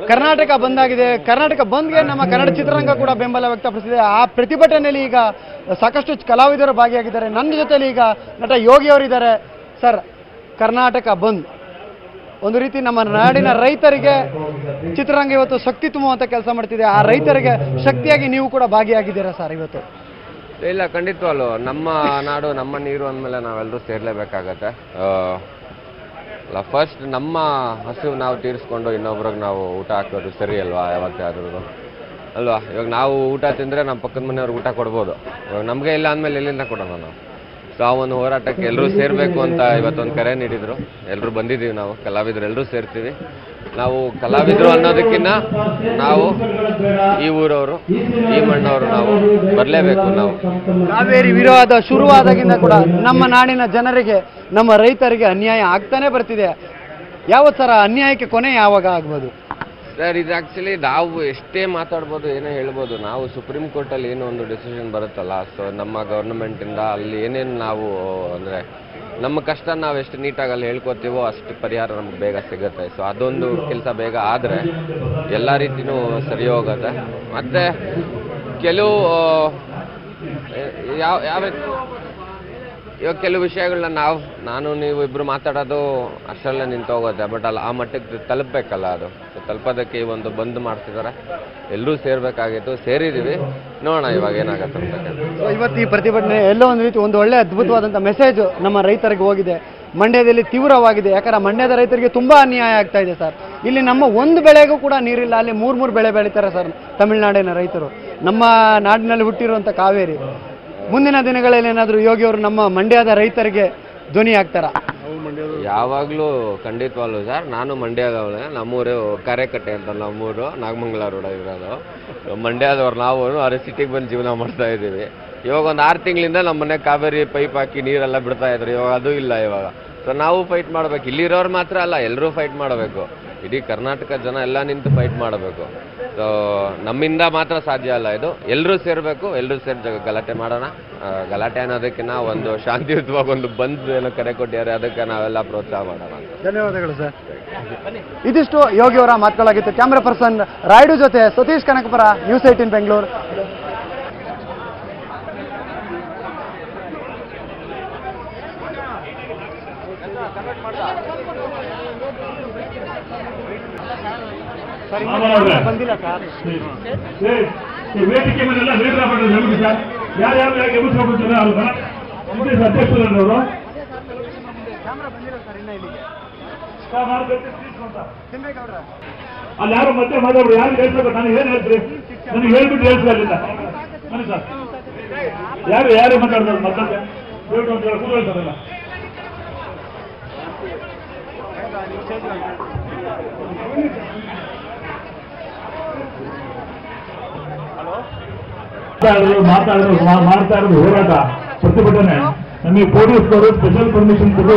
ಕರ್ನಾಟಕ ಬಂದ್ ಆಗಿದೆ ಕರ್ನಾಟಕ ಬಂದ್ಗೆ ನಮ್ಮ ಕನ್ನಡ ಚಿತ್ರರಂಗ ಕೂಡ ಬೆಂಬಲ ವ್ಯಕ್ತಪಡಿಸಿದೆ ಆ ಪ್ರತಿಭಟನೆಯಲ್ಲಿ ಈಗ ಸಾಕಷ್ಟು ಕಲಾವಿದರು ಭಾಗಿಯಾಗಿದ್ದಾರೆ ನನ್ನ ಜೊತೆಲಿ ಈಗ ನಟ ಯೋಗಿ ಅವರಿದ್ದಾರೆ ಸರ್ ಕರ್ನಾಟಕ ಬಂದ್ ಒಂದು ರೀತಿ ನಮ್ಮ ನಾಡಿನ ರೈತರಿಗೆ ಚಿತ್ರರಂಗ ಇವತ್ತು ಶಕ್ತಿ ತುಂಬುವಂತ ಕೆಲಸ ಮಾಡ್ತಿದೆ ಆ ರೈತರಿಗೆ ಶಕ್ತಿಯಾಗಿ ನೀವು ಕೂಡ ಭಾಗಿಯಾಗಿದ್ದೀರಾ ಸರ್ ಇವತ್ತು ಇಲ್ಲ ಖಂಡಿತವಾಗ್ಲು ನಮ್ಮ ನಾಡು ನಮ್ಮ ನೀರು ಅಂದಮೇಲೆ ನಾವೆಲ್ಲರೂ ಸೇರ್ಲೇಬೇಕಾಗತ್ತೆ ಅಲ್ಲ ಫಸ್ಟ್ ನಮ್ಮ ಹಸಿವು ನಾವು ತೀರಿಸ್ಕೊಂಡು ಇನ್ನೊಬ್ರಿಗೆ ನಾವು ಊಟ ಹಾಕೋದು ಸರಿ ಅಲ್ವಾ ಯಾವತ್ತಾದ್ರೂ ಅಲ್ವಾ ಇವಾಗ ನಾವು ಊಟ ತಿಂದರೆ ನಮ್ಮ ಪಕ್ಕದ ಮನೆಯವ್ರಿಗೆ ಊಟ ಕೊಡ್ಬೋದು ಇವಾಗ ನಮಗೆ ಇಲ್ಲ ಅಂದಮೇಲೆ ಎಲ್ಲಿಂದ ಕೊಡೋಣ ನಾವು ಸೊ ಆ ಒಂದು ಹೋರಾಟಕ್ಕೆ ಎಲ್ಲರೂ ಸೇರಬೇಕು ಅಂತ ಇವತ್ತೊಂದು ಕರೆ ನೀಡಿದರು ಎಲ್ಲರೂ ಬಂದಿದ್ದೀವಿ ನಾವು ಕಲಾವಿದರು ಎಲ್ಲರೂ ಸೇರ್ತೀವಿ ನಾವು ಕಲಾವಿದರು ಅನ್ನೋದಕ್ಕಿಂತ ನಾವು ಈ ಊರವರು ಈ ಮಣ್ಣವರು ನಾವು ಬರಲೇಬೇಕು ನಾವು ಕಾವೇರಿ ವಿರೋಧ ಶುರುವಾದಾಗಿಂದ ಕೂಡ ನಮ್ಮ ನಾಡಿನ ಜನರಿಗೆ ನಮ್ಮ ರೈತರಿಗೆ ಅನ್ಯಾಯ ಆಗ್ತಾನೆ ಬರ್ತಿದೆ ಯಾವತ್ತು ಸರ ಅನ್ಯಾಯಕ್ಕೆ ಕೊನೆ ಯಾವಾಗ ಆಗ್ಬೋದು ಸರ್ ಇದು ಆ್ಯಕ್ಚುಲಿ ನಾವು ಎಷ್ಟೇ ಮಾತಾಡ್ಬೋದು ಏನೋ ಹೇಳ್ಬೋದು ನಾವು ಸುಪ್ರೀಂ ಕೋರ್ಟಲ್ಲಿ ಏನೋ ಒಂದು ಡಿಸಿಷನ್ ಬರುತ್ತಲ್ಲ ಸೊ ನಮ್ಮ ಗೌರ್ಮೆಂಟಿಂದ ಅಲ್ಲಿ ಏನೇನು ನಾವು ಅಂದರೆ ನಮ್ಮ ಕಷ್ಟ ನಾವು ಎಷ್ಟು ನೀಟಾಗಿ ಅಲ್ಲಿ ಹೇಳ್ಕೊತೀವೋ ಅಷ್ಟು ಪರಿಹಾರ ನಮ್ಗೆ ಬೇಗ ಸಿಗುತ್ತೆ ಸೊ ಅದೊಂದು ಕೆಲಸ ಬೇಗ ಆದರೆ ಎಲ್ಲ ರೀತಿನೂ ಸರಿ ಹೋಗುತ್ತೆ ಮತ್ತು ಕೆಲವು ಆ, ಯಾವ ಯಾವ ಇವಾಗ ಕೆಲವು ವಿಷಯಗಳನ್ನ ನಾವು ನಾನು ನೀವು ಇಬ್ರು ಮಾತಾಡೋದು ಅಷ್ಟರಲ್ಲೇ ನಿಂತು ಹೋಗುತ್ತೆ ಬಟ್ ಅಲ್ಲ ಆ ಮಟ್ಟಕ್ಕೆ ತಲುಪಬೇಕಲ್ಲ ಅದು ಸೊ ತಲುಪೋದಕ್ಕೆ ಈ ಒಂದು ಬಂದ್ ಮಾಡ್ತಿದ್ದಾರೆ ಎಲ್ಲರೂ ಸೇರ್ಬೇಕಾಗಿತ್ತು ಸೇರಿದ್ದೀವಿ ನೋಡೋಣ ಇವಾಗ ಏನಾಗುತ್ತೆ ಅಂತ ಸೊ ಇವತ್ತು ಈ ಪ್ರತಿಭಟನೆ ಎಲ್ಲೋ ಒಂದು ರೀತಿ ಒಂದು ಒಳ್ಳೆ ಅದ್ಭುತವಾದಂಥ ಮೆಸೇಜ್ ನಮ್ಮ ರೈತರಿಗೆ ಹೋಗಿದೆ ಮಂಡ್ಯದಲ್ಲಿ ತೀವ್ರವಾಗಿದೆ ಯಾಕಂದ್ರೆ ಮಂಡ್ಯದ ರೈತರಿಗೆ ತುಂಬಾ ಅನ್ಯಾಯ ಆಗ್ತಾ ಇದೆ ಸರ್ ಇಲ್ಲಿ ನಮ್ಮ ಒಂದು ಬೆಳೆಗೂ ಕೂಡ ನೀರಿಲ್ಲ ಅಲ್ಲಿ ಮೂರ್ ಮೂರು ಬೆಳೆ ಬೆಳೀತಾರೆ ಸರ್ ತಮಿಳುನಾಡಿನ ರೈತರು ನಮ್ಮ ನಾಡಿನಲ್ಲಿ ಹುಟ್ಟಿರುವಂಥ ಕಾವೇರಿ ಮುಂದಿನ ದಿನಗಳಲ್ಲಿ ಏನಾದರೂ ಯೋಗಿ ಅವರು ನಮ್ಮ ಮಂಡ್ಯದ ರೈತರಿಗೆ ಧ್ವನಿ ಆಗ್ತಾರಾ ಯಾವಾಗಲೂ ಖಂಡಿತವಾಗ್ಲೂ ಸರ್ ನಾನು ಮಂಡ್ಯದವಳೆ ನಮ್ಮೂರು ಕಾರೆಕಟ್ಟೆ ಅಂತ ನಮ್ಮೂರು ನಾಗಮಂಗಲ ರೋಡ ಇರೋದು ಮಂಡ್ಯದವ್ರು ನಾವು ಅರೆ ಸಿಟಿಗೆ ಬಂದು ಜೀವನ ಮಾಡ್ತಾ ಇದ್ದೀವಿ ಇವಾಗ ಒಂದು ಆರು ತಿಂಗಳಿಂದ ನಮ್ಮ ಮನೆ ಕಾವೇರಿ ಪೈಪ್ ಹಾಕಿ ನೀರೆಲ್ಲ ಬಿಡ್ತಾ ಇದ್ರು ಇವಾಗ ಅದು ಇಲ್ಲ ಇವಾಗ ಸೊ ನಾವು ಫೈಟ್ ಮಾಡಬೇಕು ಇಲ್ಲಿರೋರು ಮಾತ್ರ ಅಲ್ಲ ಎಲ್ಲರೂ ಫೈಟ್ ಮಾಡಬೇಕು ಇಡೀ ಕರ್ನಾಟಕ ಜನ ಎಲ್ಲ ನಿಂತು ಫೈಟ್ ಮಾಡಬೇಕು ಸೊ ನಮ್ಮಿಂದ ಮಾತ್ರ ಸಾಧ್ಯ ಅಲ್ಲ ಇದು ಎಲ್ಲರೂ ಸೇರಬೇಕು ಎಲ್ಲರೂ ಸೇರಿ ಗಲಾಟೆ ಮಾಡೋಣ ಆ, ಗಲಾಟೆ ಅನ್ನೋದಕ್ಕಿಂತ ಒಂದು ಶಾಂತಿಯುತವಾಗಿ ಒಂದು ಬಂದ್ ಏನೋ ಕರೆ ಕೊಟ್ಟಿದ್ದಾರೆ ಅದಕ್ಕೆ ನಾವೆಲ್ಲ ಪ್ರೋತ್ಸಾಹ ಮಾಡೋಣ ಅಂತ ಧನ್ಯವಾದಗಳು ಸರ್ ಇದಿಷ್ಟು ಯೋಗಿ ಅವರ ಮಾತುಗಳಾಗಿತ್ತು ಕ್ಯಾಮ್ರಾ ಪರ್ಸನ್ ರಾಯ್ಡು ಜೊತೆ ಸತೀಶ್ ಕನಕಪುರ ನ್ಯೂಸ್ ಏಟಿನ್ ಬೆಂಗಳೂರು ಸರ್ ಬಂದಿಲ್ಲ ಸರ್ ಈ ವೇದಿಕೆ ಮೇಲೆಲ್ಲ ವೇದ ಮಾಡಿದ್ರೆ ನಮಗೆ ಸರ್ ಯಾರ್ಯಾರು ಯಾಕೆ ಎಬ್ಬಿಸ್ಕೊಂಡ್ಬಿಡ್ತಾರೆ ಅಲ್ವಾ ಇದು ಅಧ್ಯಕ್ಷರನ್ನವರು ಅಲ್ಲಿ ಯಾರು ಮತ್ತೆ ಮಾತಾಡ್ರು ಯಾರು ಹೇಳ್ಬೇಕು ನನಗೆ ಏನು ಹೇಳ್ತೀರಿ ನನಗೆ ಹೇಳ್ಬಿಟ್ಟು ಹೇಳ್ತೀವಿ ಅಲ್ಲಿಂದ ಬನ್ನಿ ಸರ್ ಯಾರು ಯಾರು ಮಾತಾಡ್ತಾರೆ ಮತ್ತೆ ಹೇಳ್ಬಿಟ್ಟು ಅಂತ ಹೇಳಿ ಕೂತ್ಕೊಳ್ತಾರಲ್ಲ ಮಾತಾಡೋದು ಮಾತಾಡೋದು ಮಾ- ಮಾಡ್ತಾ ಇರೋದು ಹೋರಾಟ ಪ್ರತಿಭಟನೆ ನಮಗೆ ಪೊಲೀಸ್ನವರು ಸ್ಪೆಷಲ್ ಪರ್ಮಿಷನ್ ಕೊಟ್ಟು